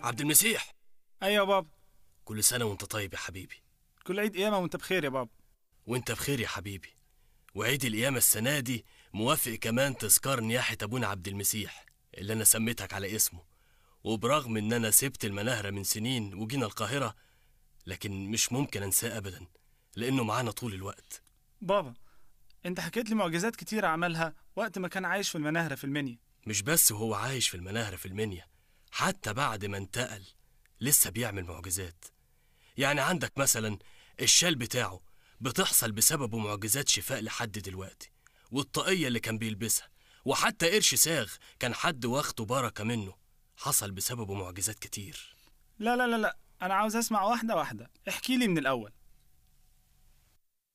عبد المسيح ايوه يا بابا كل سنة وانت طيب يا حبيبي كل عيد قيامه وانت بخير يا بابا وانت بخير يا حبيبي وعيد القيامة السنة دي موافق كمان تذكار نياحة أبونا عبد المسيح اللي أنا سميتك على اسمه وبرغم إن أنا سبت المناهرة من سنين وجينا القاهرة لكن مش ممكن أنساه أبدا لأنه معانا طول الوقت بابا انت حكيت لي معجزات كتيرة عملها وقت ما كان عايش في المناهرة في المنيا مش بس وهو عايش في المناهرة في المنيا حتى بعد ما انتقل لسه بيعمل معجزات يعني عندك مثلا الشال بتاعه بتحصل بسببه معجزات شفاء لحد دلوقتي والطاقية اللي كان بيلبسها وحتى قرش ساغ كان حد واخده بركة منه حصل بسببه معجزات كتير لا لا لا لا انا عاوز اسمع واحدة واحدة احكي لي من الاول